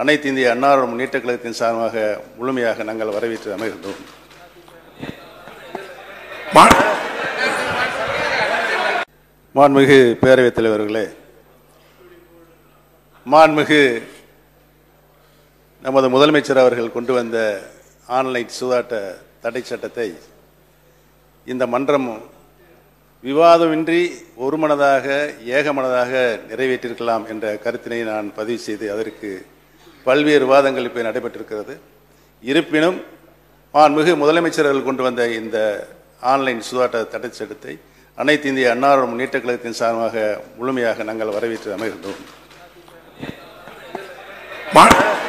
அனைத்து இந்திய அன்னார முன்னேற்ற கழகத்தின் சார்பாக முழுமையாக நாங்கள் வரவேற்று அமைகின்றோம் மா- மாண்புமிகு பேரவைத் தலைவர்களே மாண்புமிகு நமது முதலமைச்சர் அவர்கள் கொண்டு வந்த ஆன்லைன் சூதாட்ட தடை சட்டத்தை இந்த மன்றம் விவாதமின்றி ஒருமனதாக ஏகமனதாக நிறைவேற்றிருக்கலாம் என்ற கருத்தினை நான் பதிவு செய்து அதற்கு பல்வேறு விவாதங்கள் இப்போ நடைபெற்றிருக்கிறது இருப்பினும் மாண்புமிகு முதலமைச்சர் அவர்கள் கொண்டு வந்த இந்த ஆன்லைன் சூதாட்ட தடை சட்டத்தை அனைத்து இந்திய அன்னார முன்னேற்ற கழகத்தின் சார்பாக முழுமையாக நாங்கள் வரவேற்று அமைகின்றோம் மா-